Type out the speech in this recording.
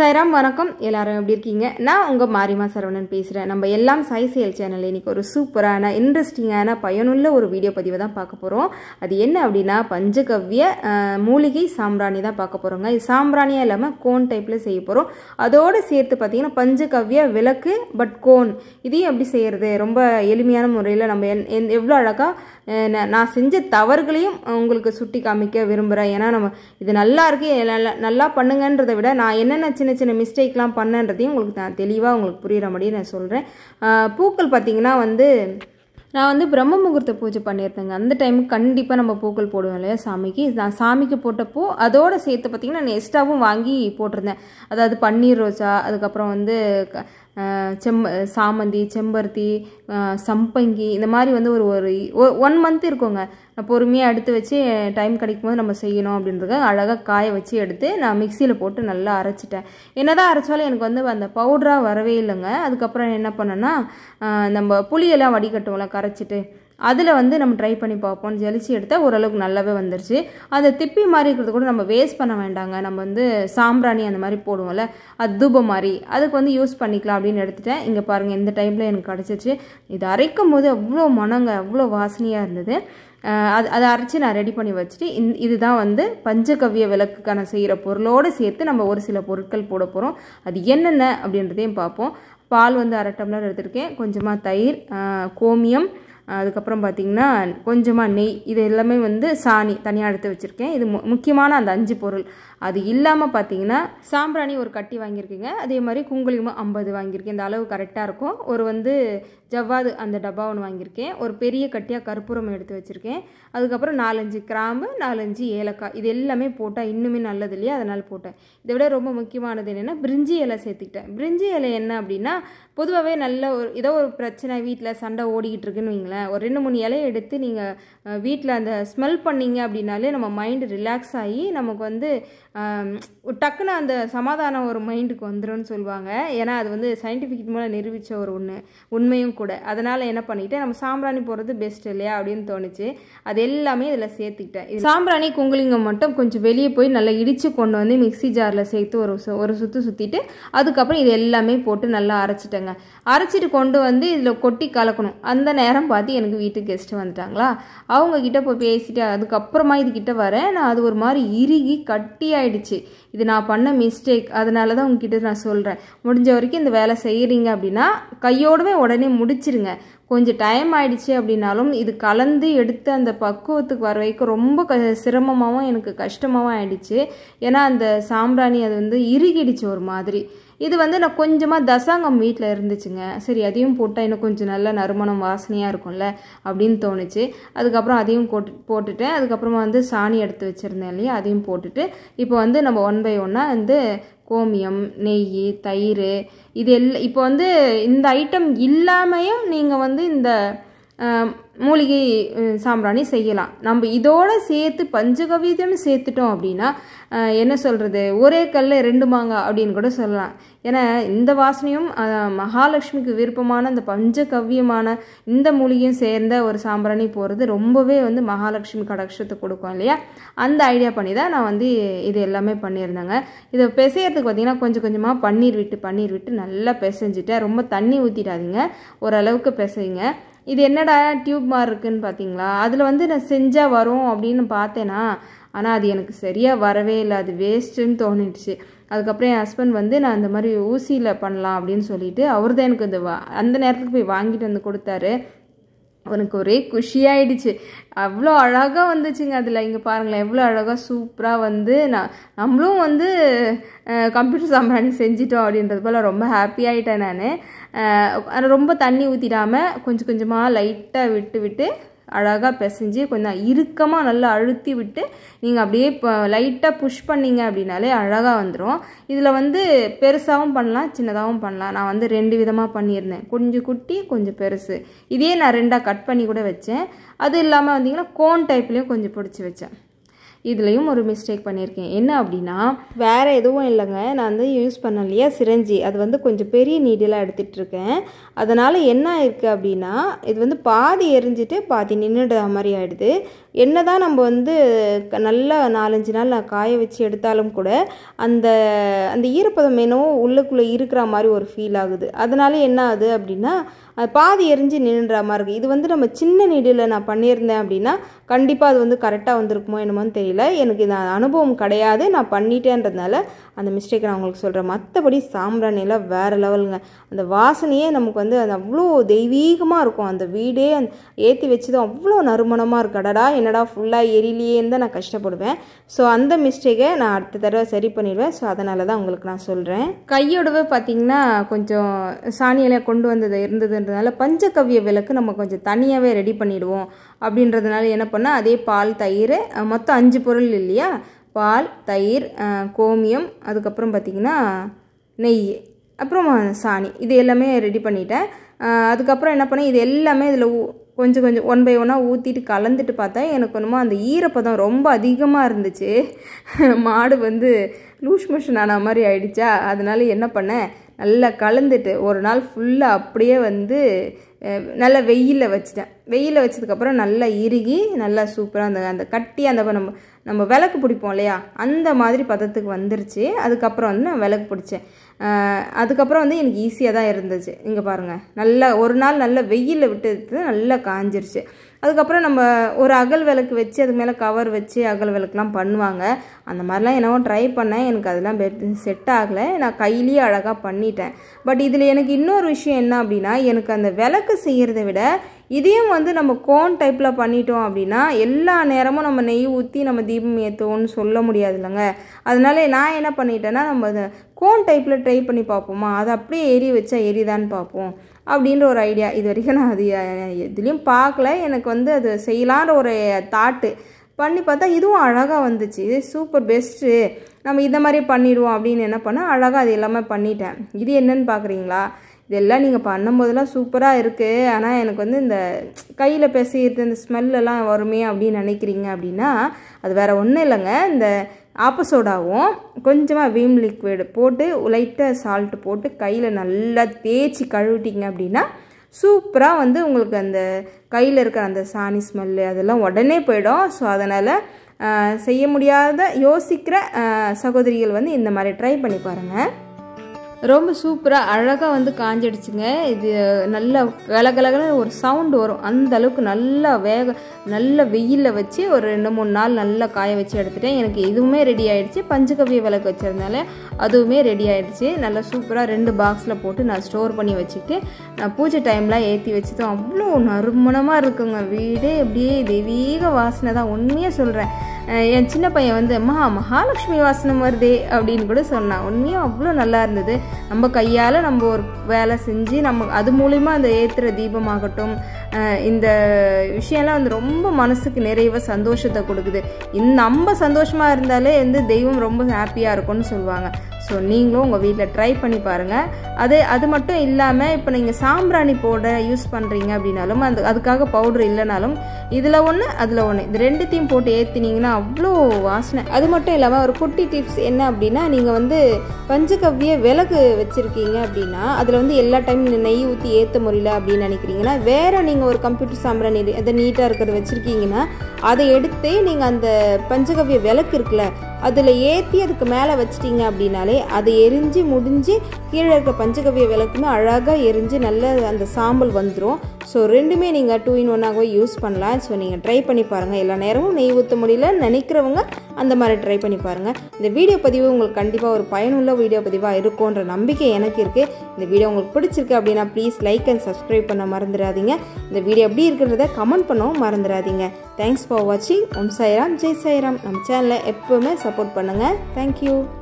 சாய்ராம் வணக்கம் எல்லாரும் எப்படி இருக்கீங்க நான் உங்கள் மாரிமா சரவணன் பேசுகிறேன் நம்ம எல்லாம் சாய் செயல் சேனல் இன்னைக்கு ஒரு சூப்பரான இன்ட்ரெஸ்டிங்கான பயனுள்ள ஒரு வீடியோ பதிவை தான் பார்க்க போகிறோம் அது என்ன அப்படின்னா பஞ்சகவ்ய அஹ், மூலிகை சாம்பிராணி தான் பார்க்க போகிறோங்க இது சாம்பிராணியாக இல்லாமல் கோன் டைப்பில் செய்ய போகிறோம் அதோடு சேர்த்து பார்த்தீங்கன்னா பஞ்சகவ்ய விளக்கு பட் கோன் இதையும் எப்படி செய்கிறது ரொம்ப எளிமையான முறையில் நம்ம என் என் எவ்வளோ அழகாக நான் செஞ்ச தவறுகளையும் உங்களுக்கு சுட்டி காமிக்க விரும்புகிறேன் ஏன்னா நம்ம இது நல்லா இருக்கு நல்லா நல்லா பண்ணுங்கன்றதை விட நான் என்னென்ன சின்ன சின்ன மிஸ்டேக்லாம் பண்ணன்றதையும் உங்களுக்கு நான் தெளிவாக உங்களுக்கு புரிகிற மாதிரி நான் சொல்கிறேன் பூக்கள் பார்த்தீங்கன்னா வந்து நான் வந்து பிரம்ம முகூர்த்த பூஜை பண்ணியிருந்தேங்க அந்த டைமுக்கு கண்டிப்பாக நம்ம பூக்கள் போடுவோம் இல்லையா சாமிக்கு நான் சாமிக்கு போட்டப்போ அதோட சேர்த்து பார்த்திங்கன்னா நான் எக்ஸ்ட்ராவும் வாங்கி போட்டிருந்தேன் அதாவது பன்னீர் ரோஜா அதுக்கப்புறம் வந்து க- அஹ் செம்ப சாமந்தி செம்பருத்தி அஹ் சம்பங்கி இந்த மாதிரி வந்து ஒரு ஒரு ஒன் மந்த் இருக்குங்க நான் பொறுமையாக எடுத்து வச்சு டைம் கிடைக்கும் போது நம்ம செய்யணும் அப்படின்றதுக்காக அழகாக காய வச்சு எடுத்து நான் மிக்சியில் போட்டு நல்லா அரைச்சிட்டேன் என்னதான் அரைச்சாலும் எனக்கு வந்து அந்த பவுடராக வரவே இல்லைங்க அதுக்கப்புறம் என்ன பண்ணேன்னா அஹ் நம்ம புளியெல்லாம் வடிகட்டுவோம்ல கரைச்சிட்டு அதில் வந்து நம்ம ட்ரை பண்ணி பார்ப்போம் ஜலிச்சு எடுத்தால் ஓரளவுக்கு நல்லாவே வந்துருச்சு அந்த திப்பி மாதிரி இருக்கிறது கூட நம்ம வேஸ்ட் பண்ண வேண்டாங்க நம்ம வந்து சாம்பிராணி அந்த மாதிரி போடுவோம்ல அது தூபம் மாதிரி அதுக்கு வந்து யூஸ் பண்ணிக்கலாம் அப்படின்னு எடுத்துட்டேன் இங்கே பாருங்கள் இந்த டைமில் எனக்கு கிடச்சிச்சு இது அரைக்கும் போது அவ்வளோ மனங்க அவ்வளோ வாசனையாக இருந்தது அஹ் அது அதை அரைச்சி நான் ரெடி பண்ணி வச்சுட்டு இந் இதுதான் வந்து பஞ்சகவ்ய விளக்குக்கான செய்கிற பொருளோடு சேர்த்து நம்ம ஒரு சில பொருட்கள் போட போகிறோம் அது என்னென்ன அப்படின்றதையும் பார்ப்போம் பால் வந்து அரை டம்ளர் எடுத்திருக்கேன் கொஞ்சமாக தயிர் அஹ் கோமியம் அதுக்கப்புறம் பார்த்தீங்கன்னா கொஞ்சமாக நெய் இது எல்லாமே வந்து சாணி தனியாக எடுத்து வச்சுருக்கேன் இது மு- முக்கியமான அந்த அஞ்சு பொருள் அது இல்லாமல் பார்த்தீங்கன்னா சாம்பிராணி ஒரு கட்டி வாங்கியிருக்கேங்க அதே மாதிரி குங்குளியமும் ஐம்பது வாங்கியிருக்கேன் இந்த அளவு கரெக்டாக இருக்கும் ஒரு வந்து ஜவ்வாது அந்த டப்பா ஒன்று வாங்கியிருக்கேன் ஒரு பெரிய கட்டியாக கற்பூரம் எடுத்து வச்சுருக்கேன் அதுக்கப்புறம் நாலஞ்சு கிராம்பு நாலஞ்சு ஏலக்காய் இது எல்லாமே போட்டால் இன்னுமே நல்லது இல்லையா அதனால் போட்டேன் இதை விட ரொம்ப முக்கியமானது என்னென்னா பிரிஞ்சி இலை சேர்த்துக்கிட்டேன் பிரிஞ்சி இலை என்ன அப்படின்னா பொதுவாகவே நல்ல ஒரு ஏதோ ஒரு பிரச்சனை வீட்டில் சண்டை ஓடிக்கிட்டு இருக்குன்னு வைங்களேன் ஒரு ரெண்டு மூணு இலையை எடுத்து நீங்கள் வீட்டில் அந்த ஸ்மெல் பண்ணீங்க அப்படின்னாலே நம்ம மைண்டு ரிலாக்ஸ் ஆகி நமக்கு வந்து ஆம், ஒரு டக்குன்னு அந்த சமாதானம் ஒரு மைண்டுக்கு வந்துரும்னு சொல்லுவாங்க ஏன்னா அது வந்து சயின்டிஃபிக் மூலம் நிரூபித்த ஒரு ஒன்று உண்மையும் கூட அதனால் என்ன பண்ணிட்டேன் நம்ம சாம்பிராணி போடுறது பெஸ்ட் இல்லையா அப்படின்னு தோணுச்சு அது எல்லாமே இதில் சேர்த்துக்கிட்டேன் இது சாம்பிராணி குங்குலிங்கம் மட்டும் கொஞ்சம் வெளியே போய் நல்லா இடித்து கொண்டு வந்து மிக்ஸி ஜாரில் சேர்த்து ஒரு சு- ஒரு சுற்று சுற்றிட்டு அதுக்கப்புறம் இது எல்லாமே போட்டு நல்லா அரைச்சிட்டேங்க அரைச்சிட்டு கொண்டு வந்து இதில் கொட்டி கலக்கணும் அந்த நேரம் பார்த்து எனக்கு வீட்டுக்கு கெஸ்ட்டு வந்துட்டாங்களா அவங்க கிட்ட போய் பேசிட்டு அதுக்கப்புறமா இது கிட்ட வரேன் நான் அது ஒரு மாதிரி இறுகி கட்டி ஆயிடுச்சு இது நான் பண்ண மிஸ்டேக் அதனால தான் உங்ககிட்ட நான் சொல்கிறேன் முடிஞ்ச வரைக்கும் இந்த வேலை செய்கிறீங்க அப்படின்னா கையோடவே உடனே முடிச்சிருங்க கொஞ்சம் டைம் ஆயிடுச்சு அப்படின்னாலும் இது கலந்து எடுத்து அந்த பக்குவத்துக்கு வர வரைக்கும் ரொம்ப க சிரமமாகவும் எனக்கு கஷ்டமாகவும் ஆயிடுச்சு ஏன்னா அந்த சாம்பிராணி அது வந்து இறுகிடுச்சு ஒரு மாதிரி இது வந்து நான் கொஞ்சமாக தசாங்கம் வீட்டில் இருந்துச்சுங்க சரி அதையும் போட்டால் இன்னும் கொஞ்சம் நல்ல நறுமணம் வாசனையாக இருக்கும்ல அப்படின்னு தோணுச்சு அதுக்கப்புறம் அதையும் போட்டு போட்டுட்டேன் அதுக்கப்புறமா வந்து சாணி எடுத்து வச்சுருந்தேன் இல்லையா அதையும் போட்டுட்டு இப்போ வந்து நம்ம ஒன் பை ஒன்னாக வந்து கோமியம் நெய் தயிர் இது எல்லாம் இப்போ வந்து இந்த ஐட்டம் இல்லாமையும் நீங்கள் வந்து இந்த ஆம், மூலிகை அஹ், சாம்பிராணி செய்யலாம் நம்ம இதோட சேர்த்து பஞ்சகவியத்தையும் சேர்த்துட்டோம் அப்படின்னா அஹ், என்ன சொல்கிறது ஒரே கல்ல ரெண்டு மாங்காய் அப்படின்னு கூட சொல்லலாம் ஏன்னா இந்த வாசனையும் அஹ், மகாலட்சுமிக்கு விருப்பமான இந்த பஞ்சகவ்யமான இந்த மூலிகையும் சேர்ந்த ஒரு சாம்பிராணி போகிறது ரொம்பவே வந்து மகாலட்சுமி கடாட்சத்தை கொடுக்கும் இல்லையா அந்த ஐடியா பண்ணி தான் நான் வந்து இது எல்லாமே பண்ணியிருந்தேங்க இதை பிசையறதுக்கு பார்த்தீங்கன்னா கொஞ்சம் கொஞ்சமாக பன்னீர் விட்டு பன்னீர் விட்டு நல்லா பிசைஞ்சிட்டேன் ரொம்ப தண்ணி ஊற்றிடாதீங்க ஓரளவுக்கு பிசைங்க இது என்னடா டியூப் மாதிரி இருக்குன்னு பார்த்தீங்களா அதில் வந்து நான் செஞ்சால் வரும் அப்படின்னு பார்த்தேனா ஆனால் அது எனக்கு சரியாக வரவே இல்லை அது வேஸ்ட்டுன்னு தோணிடுச்சு அதுக்கப்புறம் என் ஹஸ்பண்ட் வந்து நான் இந்த மாதிரி ஊசியில் பண்ணலாம் அப்படின்னு சொல்லிட்டு அவர் தான் எனக்கு இந்த வா- அந்த நேரத்துக்கு போய் வாங்கிட்டு வந்து கொடுத்தாரு எனக்கு ஒரே குஷியாயிடுச்சு அவ்வளோ அழகாக வந்துச்சுங்க அதில் இங்கே பாருங்களேன் எவ்வளோ அழகாக சூப்பராக வந்து நான் நம்மளும் வந்து கம்ப்யூட்டர் சாம்பிராணி செஞ்சிட்டோம் அப்படின்றது போல் ரொம்ப ஹாப்பி ஆகிட்டேன் நான் ரொம்ப தண்ணி ஊற்றிடாமல் கொஞ்சம் கொஞ்சமாக லைட்டாக விட்டு விட்டு அழகாக பிசைஞ்சு கொஞ்சம் இறுக்கமாக நல்லா அழுத்தி விட்டு நீங்கள் அப்படியே இப்போ லைட்டாக புஷ் பண்ணீங்க அப்படின்னாலே அழகாக வந்துடும் இதில் வந்து பெருசாகவும் பண்ணலாம் சின்னதாகவும் பண்ணலாம் நான் வந்து ரெண்டு விதமாக பண்ணியிருந்தேன் கொஞ்சம் குட்டி கொஞ்சம் பெருசு இதே நான் ரெண்டாக கட் பண்ணி கூட வச்சேன் அது இல்லாமல் வந்தீங்கன்னா கோன் டைப்லேயும் கொஞ்சம் பிடிச்சி வச்சேன் இதுலேயும் ஒரு மிஸ்டேக் பண்ணியிருக்கேன் என்ன அப்படின்னா வேறு எதுவும் இல்லைங்க நான் வந்து யூஸ் பண்ண இல்லையா சிரஞ்சி அது வந்து கொஞ்சம் பெரிய நீடிலாக எடுத்துகிட்டு இருக்கேன் அதனால் என்ன ஆயிருக்கு அப்படின்னா இது வந்து பாதி எரிஞ்சிட்டு பாதி நின்றுடுற மாதிரி ஆயிடுது என்ன தான் நம்ம வந்து க- நல்லா நாலஞ்சு நாள் நான் காய வச்சு எடுத்தாலும் கூட அந்த அந்த ஈரப்பதம் என்னவோ உள்ளுக்குள்ளே இருக்கிற மாதிரி ஒரு ஃபீல் ஆகுது அதனால என்ன ஆகுது அப்படின்னா அது பாதி எரிஞ்சு நின்றுற மாதிரி இருக்குது இது வந்து நம்ம சின்ன நீடில் நான் பண்ணியிருந்தேன் அப்படின்னா கண்டிப்பாக அது வந்து கரெக்டாக வந்திருக்குமோ என்னமோன்னு தெரியல எனக்கு இந்த அனுபவம் கிடையாது நான் பண்ணிட்டேன்றதுனால அந்த மிஸ்டேக் நான் உங்களுக்கு சொல்கிறேன் மற்றபடி சாம்பிராணியெல்லாம் வேறு லெவலுங்க அந்த வாசனையே நமக்கு வந்து அது அவ்வளோ தெய்வீகமாக இருக்கும் அந்த வீடே ஏற்றி வச்சதும் அவ்வளோ நறுமணமாக இருக்கடடா என்னடா ஃபுல்லாக எரியலையேன்னு தான் நான் கஷ்டப்படுவேன் ஸோ அந்த மிஸ்டேக்கை நான் அடுத்த தடவை சரி பண்ணிடுவேன் ஸோ அதனால தான் உங்களுக்கு நான் சொல்கிறேன் கையோடவே பார்த்தீங்கன்னா கொஞ்சம் சாணியெல்லாம் கொண்டு வந்தது இருந்ததுன்றதுனால பஞ்சகவ்ய விளக்கு நம்ம கொஞ்சம் தனியாகவே ரெடி பண்ணிடுவோம் அப்படின்றதுனால என்ன பண்ணால் அதே பால் தயிர் அஹ், மொத்தம் அஞ்சு பொருள் இல்லையா பால் தயிர் அஹ், கோமியம் அதுக்கப்புறம் பார்த்திங்கன்னா நெய் அப்புறம் சாணி இது எல்லாமே ரெடி பண்ணிட்டேன் அஹ், அதுக்கப்புறம் என்ன பண்ணேன் இது எல்லாமே இதில் ஊ கொஞ்சம் கொஞ்சம் ஒன் பை ஒன்னாக ஊற்றிட்டு கலந்துட்டு பார்த்தா எனக்கு ஒன்றுமா அந்த ஈரப்பதம் ரொம்ப அதிகமாக இருந்துச்சு மாடு வந்து லூஸ் மோஷன் ஆன மாதிரி ஆயிடுச்சா அதனால என்ன பண்ணேன் நல்லா கலந்துட்டு ஒரு நாள் ஃபுல்லாக அப்படியே வந்து அஹ், நல்லா வெயிலில் வச்சுட்டேன் வெயிலில் வச்சதுக்கப்புறம் நல்லா இறுகி நல்லா சூப்பராக அந்த அந்த கட்டி அந்த நம்ம நம்ம விளக்கு பிடிப்போம் இல்லையா அந்த மாதிரி பதத்துக்கு வந்துருச்சு அதுக்கப்புறம் வந்து நான் விளக்கு பிடிச்சேன் அஹ், அதுக்கப்புறம் வந்து எனக்கு ஈஸியாக தான் இருந்துச்சு இங்கே பாருங்கள் நல்லா ஒரு நாள் நல்லா வெயிலில் விட்டு எடுத்து நல்லா காஞ்சிருச்சு அதுக்கப்புறம் நம்ம ஒரு அகல் விளக்கு வச்சு அதுக்கு மேலே கவர் வச்சு அகல் விளக்குலாம் பண்ணுவாங்க அந்த மாதிரிலாம் என்னவோ ட்ரை பண்ணேன் எனக்கு அதெல்லாம் செட் ஆகலை நான் கையிலேயே அழகாக பண்ணிட்டேன் பட் இதில் எனக்கு இன்னொரு விஷயம் என்ன அப்படின்னா எனக்கு அந்த விளக்கு செய்கிறத விட இதையும் வந்து நம்ம கோன் டைப்பில் பண்ணிட்டோம் அப்படின்னா எல்லா நேரமும் நம்ம நெய் ஊற்றி நம்ம தீபம் ஏற்றுவோம்னு சொல்ல முடியாது இல்லைங்க அதனால நான் என்ன பண்ணிட்டேன்னா நம்ம அதை கோன் டைப்பில் ட்ரை பண்ணி பார்ப்போமா அதை அப்படியே எரி வச்சா எரிதான்னு பார்ப்போம் அப்படின்ற ஒரு ஐடியா இது வரைக்கும் நான் அது அஹ், எதுலேயும் பார்க்கல எனக்கு வந்து அது செய்யலான்ற ஒரு தாட்டு பண்ணி பார்த்தா இதுவும் அழகாக வந்துச்சு இது சூப்பர் பெஸ்ட்டு நம்ம இந்த மாதிரி பண்ணிடுவோம் அப்படின்னு என்ன பண்ணேன் அழகாக அது எல்லாமே பண்ணிட்டேன் இது என்னன்னு பார்க்குறீங்களா இதெல்லாம் நீங்கள் பண்ணும்போதெல்லாம் சூப்பராக இருக்குது ஆனால் எனக்கு வந்து இந்த கையில் பிசையிறது இந்த ஸ்மெல்லெல்லாம் வருமே அப்படின்னு நினைக்கிறீங்க அப்படின்னா அது வேறு ஒன்றும் இல்லைங்க இந்த ஆப்பசோடாவும் கொஞ்சமாக வீம் லிக்விட் போட்டு லைட்டாக சால்ட் போட்டு கையில் நல்லா தேய்ச்சி கழுவிட்டீங்க அப்படின்னா சூப்பராக வந்து உங்களுக்கு அந்த கையில் இருக்கிற அந்த சாணி ஸ்மெல்லு அதெல்லாம் உடனே போயிடும் ஸோ அதனால் செய்ய முடியாத யோசிக்கிற ஆஹ், சகோதரிகள் வந்து இந்த மாதிரி ட்ரை பண்ணி பாருங்கள் ரொம்ப சூப்பராக அழகாக வந்து காஞ்சிடுச்சுங்க இது நல்ல கலகலகல ஒரு சவுண்டு வரும் அந்த அளவுக்கு நல்லா வேக நல்ல வெயிலில் வச்சு ஒரு ரெண்டு மூணு நாள் நல்லா காய வச்சு எடுத்துட்டேன் எனக்கு இதுவுமே ரெடி ஆயிடுச்சு பஞ்சகவ்ய விளக்கு வச்சதுனால அதுவுமே ரெடி ஆயிடுச்சு நல்லா சூப்பராக ரெண்டு பாக்ஸில் போட்டு நான் ஸ்டோர் பண்ணி வச்சுட்டு நான் பூஜை டைம்லாம் ஏற்றி வச்சதும் அவ்வளோ நறுமணமாக இருக்குங்க வீடே அப்படியே தெய்வீக வாசனை தான் உண்மையாக சொல்கிறேன் என் சின்ன பையன் வந்து அம்மா மகாலட்சுமி வாசனை வருதே அப்படின்னு கூட சொன்னான் உண்மையாக அவ்வளோ நல்லா இருந்தது நம்ம கையால் நம்ம ஒரு வேலை செஞ்சு நம்ம அது மூலிமா அந்த ஏற்றுற தீபமாகட்டும் அஹ் இந்த விஷயம்லாம் வந்து ரொம்ப மனசுக்கு நிறைவ சந்தோஷத்தை கொடுக்குது இந்த நம்ம சந்தோஷமாக இருந்தாலே வந்து தெய்வம் ரொம்ப ஹாப்பியாக இருக்கும்னு சொல்லுவாங்க ஸோ நீங்களும் உங்கள் வீட்டில் ட்ரை பண்ணி பாருங்கள் அது அது மட்டும் இல்லாமல் இப்போ நீங்கள் சாம்பிராணி போட யூஸ் பண்ணுறீங்க அப்படின்னாலும் அது அதுக்காக பவுடர் இல்லைனாலும் இதில் ஒன்று அதில் ஒன்று இது ரெண்டுத்தையும் போட்டு ஏற்றினீங்கன்னா அவ்வளோ வாசனை அது மட்டும் இல்லாமல் ஒரு குட்டி டிப்ஸ் என்ன அப்படின்னா நீங்கள் வந்து பஞ்சகவ்ய விளக்கு வச்சுருக்கீங்க அப்படின்னா அதில் வந்து எல்லா டைம் நெய் ஊற்றி ஏற்ற முடியல அப்படின்னு நினைக்கிறீங்கன்னா வேறு நீங்கள் ஒரு கம்ப்யூட்டர் சாம்பிராணி அதை நீட்டாக இருக்கிறத வச்சுருக்கீங்கன்னா அதை எடுத்து நீங்கள் அந்த பஞ்சகவ்ய விளக்கு இருக்குல்ல அதில் ஏற்றி அதுக்கு மேலே வச்சிட்டீங்க அப்படின்னாலே அது எரிஞ்சு முடிஞ்சு கீழே இருக்க பஞ்சகவ்ய விளக்குமே அழகாக எரிஞ்சு நல்ல அந்த சாம்பல் வந்துடும் ஸோ ரெண்டுமே நீங்கள் டூ இன் ஒன்னாகவே யூஸ் பண்ணலாம் ஸோ நீங்கள் ட்ரை பண்ணி பாருங்கள் எல்லா நேரமும் நெய் ஊற்ற முடியல நினைக்கிறவங்க அந்த மாதிரி ட்ரை பண்ணி பாருங்கள் இந்த வீடியோ பதிவு உங்களுக்கு கண்டிப்பாக ஒரு பயனுள்ள வீடியோ பதிவாக இருக்கும்ன்ற நம்பிக்கை எனக்கு இருக்குது இந்த வீடியோ உங்களுக்கு பிடிச்சிருக்கு அப்படின்னா ப்ளீஸ் லைக் அண்ட் சப்ஸ்கிரைப் பண்ண மறந்துடாதீங்க இந்த வீடியோ எப்படி இருக்குன்றத கமெண்ட் பண்ணவும் மறந்துடாதீங்க தேங்க்ஸ் ஃபார் வாட்சிங் ஓம் சாய்ராம் ஜெய் சாய்ராம் நம்ம சேனலை எப்போவுமே சப்போர்ட் பண்ணுங்கள் தேங்க்யூ